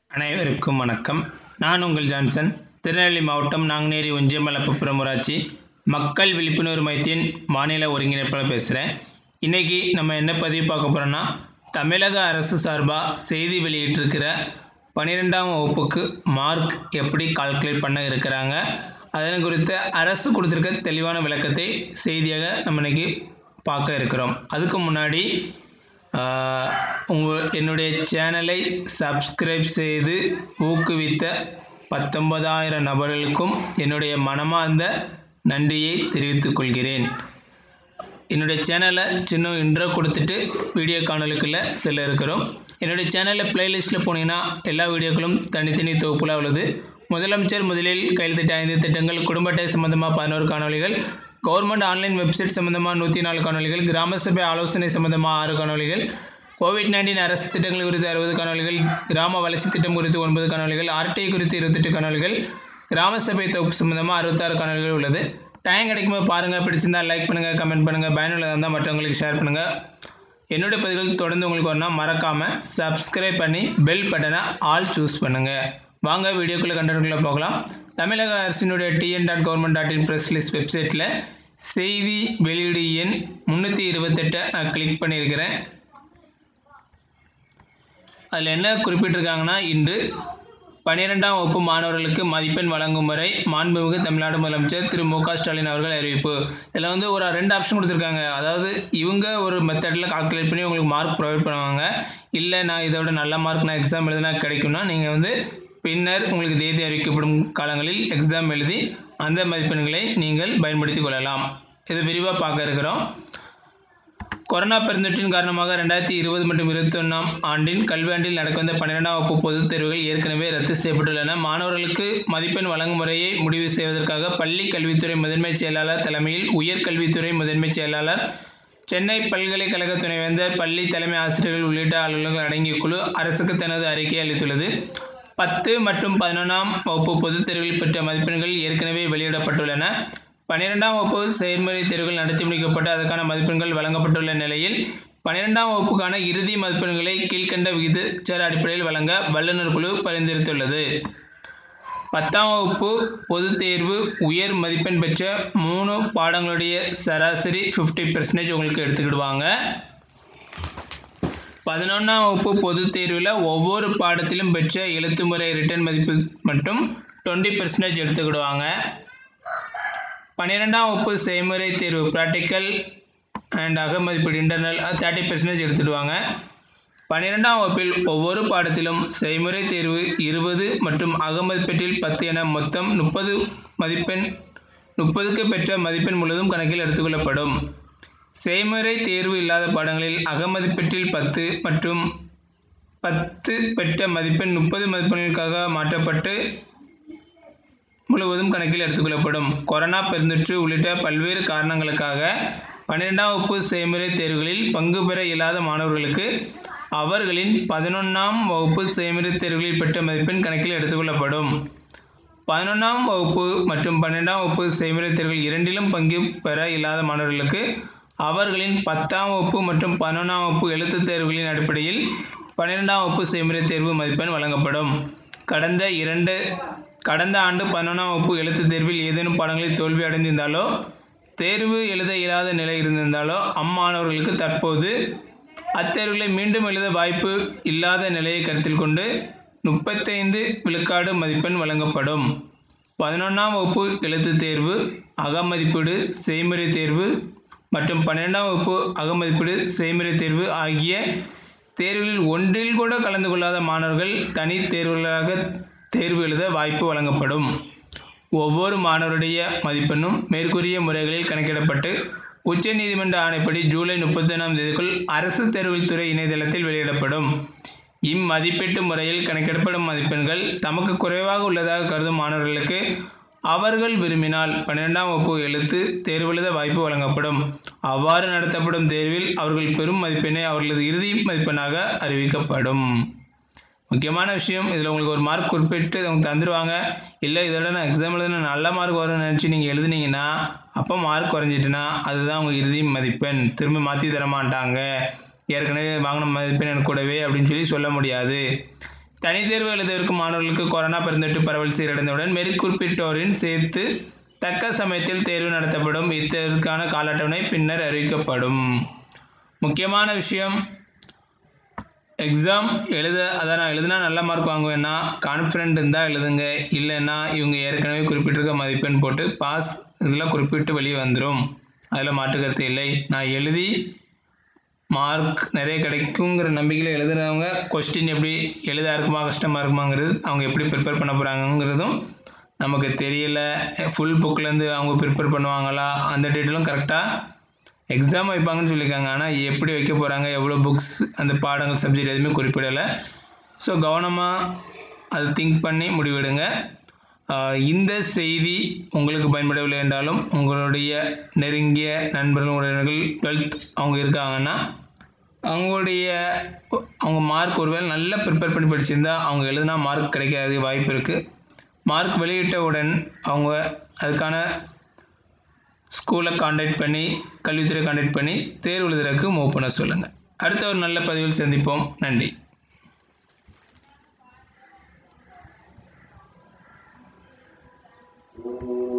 அனைவருக்கும் வணக்கம் நான் உங்கள் ஜான்சன் திருநெல்வேலி மாவட்டம் நாங்குநேரி ஒஞ்சியமலப்புப்புறம் ஊராட்சி மக்கள் விழிப்புணர்வு மையத்தின் மாநில ஒருங்கிணைப்பாளர் பேசுகிறேன் இன்றைக்கி நம்ம என்ன பதிவு பார்க்க போகிறோன்னா தமிழக அரசு சார்பாக செய்தி வெளியிட்டிருக்கிற பன்னிரெண்டாம் வகுப்புக்கு மார்க் எப்படி கால்குலேட் பண்ண இருக்கிறாங்க அதன் குறித்த அரசு கொடுத்துருக்க தெளிவான விளக்கத்தை செய்தியாக நம்ம இன்னைக்கு பார்க்க இருக்கிறோம் அதுக்கு முன்னாடி ஆஹ், உங்கள் என்னுடைய சேனலை சப்ஸ்கிரைப் செய்து ஊக்குவித்த பத்தொன்பதாயிரம் நபர்களுக்கும் என்னுடைய மனமார்ந்த நன்றியை தெரிவித்துக் கொள்கிறேன் என்னுடைய சேனலை சின்ன இன்ட்ரோ கொடுத்துட்டு வீடியோ காணொலிக்குள்ளே செல்ல இருக்கிறோம் என்னுடைய சேனலில் பிளேலிஸ்ட்டில் போனீங்கன்னா எல்லா வீடியோக்களும் தனித்தனி தொகுப்புலாக உள்ளது முதலமைச்சர் முதலில் கையில் திட்ட ஐந்து திட்டங்கள் குடும்ப அட்டை சம்பந்தமாக பதினோரு காணொலிகள் கவர்மெண்ட் ஆன்லைன் வெப்சைட் சம்பந்தமாக நூற்றி நாலு காணொலிகள் கிராம சபை ஆலோசனை சம்பந்தமாக ஆறு காணொலிகள் கோவிட் நைன்டீன் அரசு திட்டங்கள் குறித்து அறுபது காணொலிகள் கிராம வளர்ச்சி திட்டம் குறித்து ஒன்பது காணொலிகள் ஆர்டிஐ குறித்து இருபத்தெட்டு காணொலிகள் கிராம சபை தொகுப்பு சம்பந்தமாக அறுபத்தாறு காணொலிகள் உள்ளது டைம் கிடைக்கும்போது பாருங்கள் பிடிச்சிருந்தா லைக் பண்ணுங்கள் கமெண்ட் பண்ணுங்கள் பயனுள்ளதாக இருந்தால் மற்றவங்களுக்கு ஷேர் பண்ணுங்கள் என்னுடைய பதிவுகள் தொடர்ந்து உங்களுக்கு வரணும் மறக்காமல் சப்ஸ்கிரைப் பண்ணி பெல் பட்டனை ஆல் சூஸ் பண்ணுங்கள் வாங்க வீடியோக்குள்ளே கண்டென்ட்குள்ளே போகலாம் தமிழக அரசினுடைய TN dot government dot in press list வெப்சைட்டில் செய்தி வெளியீடு எண் முந்நூற்றி இருபத்தெட்டை நான் கிளிக் பண்ணியிருக்கிறேன் அதில் என்ன குறிப்பிட்டிருக்காங்கன்னா இன்று பன்னிரெண்டாம் வகுப்பு மாணவர்களுக்கு மதிப்பெண் வழங்கும் வரை மாண்புமிகு தமிழ்நாடு முதலமைச்சர் திரு மு க ஸ்டாலின் அவர்கள் அறிவிப்பு இதில் வந்து ஒரு ரெண்டு ஆப்ஷன் கொடுத்துருக்காங்க அதாவது இவங்க ஒரு மெத்தடில் கால்குலேட் பண்ணி உங்களுக்கு மார்க் ப்ரொவைட் பண்ணுவாங்க இல்லை நான் இதோட நல்ல மார்க் நான் எக்ஸாம் எழுதினா கிடைக்கும்னா நீங்கள் வந்து பின்னர் உங்களுக்கு தேதி அறிவிக்கப்படும் காலங்களில் எக்ஸாம் எழுதி அந்த மதிப்பெண்களை நீங்கள் பயன்படுத்திக் கொள்ளலாம் இது விரிவாக பார்க்க இருக்கிறோம் கொரோனா பெருந்தொற்றின் காரணமாக ரெண்டாயிரத்தி இருபது மற்றும் இருபத்தொன்னாம் ஆண்டின் கல்வியாண்டில் நடக்க வந்த பன்னிரெண்டாம் வகுப்பு பொதுத் தேர்வுகள் ஏற்கனவே ரத்து செய்யப்பட்டுள்ளன மாணவர்களுக்கு மதிப்பெண் வழங்கும் முறையை முடிவு செய்வதற்காக பள்ளி கல்வித்துறை முதன்மைச் செயலாளர் தலைமையில் உயர்கல்வித்துறை முதன்மைச் செயலாளர் சென்னை பல்கலைக்கழக துணைவேந்தர் பள்ளி தலைமை ஆசிரியர்கள் உள்ளிட்ட அலுவலர்கள் அடங்கிய குழு அரசுக்கு தனது அறிக்கை அளித்துள்ளது பத்து மற்றும் பதினொன்றாம் வகுப்பு பொதுத் தேர்வில் பெற்ற மதிப்பெண்கள் ஏற்கனவே வெளியிடப்பட்டுள்ளன பன்னிரெண்டாம் வகுப்பு செயல்முறை தேர்வுகள் நடத்தி முடிக்கப்பட்டு அதற்கான மதிப்பெண்கள் வழங்கப்பட்டுள்ள நிலையில் பன்னிரெண்டாம் வகுப்புக்கான இறுதி மதிப்பெண்களை கீழ்க்கண்ட விகிதச்சார அடிப்படையில் வழங்க வல்லுநர் குழு பரிந்துரைத்துள்ளது பத்தாம் வகுப்பு பொதுத் தேர்வு உயர் மதிப்பெண் பெற்ற மூணு பாடங்களுடைய சராசரி ஃபிஃப்டி பெர்சன்டேஜ் உங்களுக்கு எடுத்துக்கிடுவாங்க பதினொன்றாம் வகுப்பு பொதுத் தேர்வில் ஒவ்வொரு பாடத்திலும் பெற்ற எழுத்து முறை ரிட்டன் மதிப்பு மட்டும் டுவெண்ட்டி பெர்சன்டேஜ் எடுத்துக்கிடுவாங்க பன்னிரெண்டாம் வகுப்பு செய்முறை தேர்வு ப்ராக்டிக்கல் அண்ட் அக மதிப்பீடு இன்டர்னல் தேர்ட்டி பெர்சன்டேஜ் எடுத்துடுவாங்க பன்னிரெண்டாம் வகுப்பில் ஒவ்வொரு பாடத்திலும் செய்முறை தேர்வு இருபது மற்றும் அகமதிப்பீட்டில் பத்து என மொத்தம் முப்பது மதிப்பெண் முப்பதுக்கு பெற்ற மதிப்பெண் முழுவதும் கணக்கில் எடுத்துக்கொள்ளப்படும் செய்முறை தேர்வு இல்லாத பாடங்களில் அகமதிப்பீட்டில் பத்து மற்றும் பத்து பெற்ற மதிப்பெண் முப்பது மதிப்பெண்களுக்காக மாற்றப்பட்டு முழுவதும் கணக்கில் எடுத்துக்கொள்ளப்படும் கொரோனா பெருந்தொற்று உள்ளிட்ட பல்வேறு காரணங்களுக்காக பன்னிரெண்டாம் வகுப்பு செய்முறை தேர்வுகளில் பங்கு பெற இயலாத மாணவர்களுக்கு அவர்களின் பதினொன்றாம் வகுப்பு செய்முறை தேர்வுகளில் பெற்ற மதிப்பெண் கணக்கில் எடுத்துக்கொள்ளப்படும் பதினொன்றாம் வகுப்பு மற்றும் பன்னிரெண்டாம் வகுப்பு செய்முறை தேர்வுகள் இரண்டிலும் பங்கு பெற இல்லாத மாணவர்களுக்கு அவர்களின் பத்தாம் வகுப்பு மற்றும் பதினொன்றாம் வகுப்பு எழுத்துத் தேர்வுகளின் அடிப்படையில் பன்னிரெண்டாம் வகுப்பு செய்முறை தேர்வு மதிப்பெண் வழங்கப்படும் கடந்த இரண்டு கடந்த ஆண்டு பதினொன்றாம் வகுப்பு எழுத்துத் தேர்வில் ஏதேனும் பாடங்களில் தோல்வி அடைந்திருந்தாலோ தேர்வு எழுத இயலாத நிலை இருந்திருந்தாலோ அம்மாணவர்களுக்கு தற்போது அத்தேர்வுகளை மீண்டும் எழுத வாய்ப்பு இல்லாத நிலையை கருத்தில் கொண்டு முப்பத்தைந்து விழுக்காடு மதிப்பெண் வழங்கப்படும் பதினொன்றாம் வகுப்பு எழுத்துத் தேர்வு அகமதிப்பீடு செய்முறை தேர்வு மற்றும் பன்னிரெண்டாம் வகுப்பு அகமதிப்பீடு செய்முறை தேர்வு ஆகிய தேர்வுகளில் ஒன்றில் கூட கலந்து கொள்ளாத மாணவர்கள் தனி தேர்வுகளாக தேர்வு எழுத வாய்ப்பு வழங்கப்படும் ஒவ்வொரு மாணவருடைய மதிப்பெண்ணும் மேற்கூறிய முறைகளில் கணக்கிடப்பட்டு உச்சநீதிமன்ற ஆணைப்படி ஜூலை முப்பத்தொன்னாம் தேதிக்குள் அரசு தேர்வுகள் துறை இணையதளத்தில் வெளியிடப்படும் இம்மதிப்பீட்டு முறையில் கணக்கிடப்படும் மதிப்பெண்கள் தமக்கு குறைவாக உள்ளதாக கருதும் மாணவர்களுக்கு அவர்கள் விரும்பினால் பன்னிரெண்டாம் வகுப்பு எழுத்து தேர்வு எழுத வாய்ப்பு வழங்கப்படும் அவ்வாறு நடத்தப்படும் தேர்வில் அவர்கள் பெறும் மதிப்பெண்ணை அவர்களது இறுதி மதிப்பெண்ணாக அறிவிக்கப்படும் முக்கியமான விஷயம் இதில் உங்களுக்கு ஒரு மார்க் குறிப்பிட்டு அவங்க தந்துடுவாங்க இல்லை இதோட நான் எக்ஸாம் எழுதுன நல்ல மார்க் வரும்னு நினச்சி நீங்கள் எழுதுனீங்கன்னா அப்போ மார்க் குறைஞ்சிட்டுனா அதுதான் உங்கள் இறுதி மதிப்பெண் திரும்ப மாற்றி தர மாட்டாங்க ஏற்கனவே வாங்கின மதிப்பெண் எனக்கு கூடவே அப்படின்னு சொல்லி சொல்ல முடியாது தனித்தேர்வு எழுதவிருக்கும் மாணவர்களுக்கு கொரோனா பெருந்தொற்று பரவல் சீரடைந்தவுடன் மேற்குறிப்பிட்டோரின் சேர்த்து தக்க சமயத்தில் தேர்வு நடத்தப்படும் இத்தேர்வுக்கான கால அட்டவணை பின்னர் அறிவிக்கப்படும் முக்கியமான விஷயம் எக்ஸாம் எழுத அதான் நான் எழுதுனா நல்ல மார்க் வாங்குவேன்னா கான்ஃபிடென்ட் இருந்தால் எழுதுங்க இல்லைன்னா இவங்க ஏற்கனவே குறிப்பிட்டிருக்க மதிப்பெண் போட்டு பாஸ் இதில் குறிப்பிட்டு வெளியே வந்துடும் அதில் மாற்றுக்கருத்து இல்லை நான் எழுதி மார்க் நிறைய கிடைக்குங்கிற நம்பிக்கையில் எழுதுறவங்க கொஸ்டின் எப்படி எளிதாக இருக்குமா கஷ்டமாக இருக்குமாங்கிறது அவங்க எப்படி ப்ரிப்பேர் பண்ண போகிறாங்கங்கிறதும் நமக்கு தெரியல ஃபுல் புக்லேருந்து அவங்க ப்ரிப்பேர் பண்ணுவாங்களா அந்த டீட்டெயிலும் கரெக்டாக எக்ஸாம் வைப்பாங்கன்னு சொல்லியிருக்காங்க ஆனால் எப்படி வைக்க போகிறாங்க எவ்வளோ புக்ஸ் அந்த பாடங்கள் சப்ஜெக்ட் எதுவுமே குறிப்பிடலை ஸோ கவனமாக அதை திங்க் பண்ணி முடிவெடுங்க ஆஹ் இந்த செய்தி உங்களுக்கு பயன்படவில்லை என்றாலும் உங்களுடைய நெருங்கிய நண்பர்கள் உறவினர்கள் டுவெல்த் அவங்க இருக்காங்கன்னா அவங்களுடைய அவங்க மார்க் ஒருவேளை நல்லா ப்ரிப்பேர் பண்ணி படிச்சிருந்தா அவங்க எழுதுனா மார்க் கிடைக்காத வாய்ப்பு இருக்குது மார்க் வெளியிட்டவுடன் அவங்க அதுக்கான ஸ்கூலை காண்டாக்ட் பண்ணி கல்வித்துறை காண்டாக்ட் பண்ணி தேர்வு எழுதுறதுக்கு மூவ் பண்ண சொல்லுங்கள் அடுத்த ஒரு நல்ல பதிவில் சந்திப்போம் நன்றி Thank you.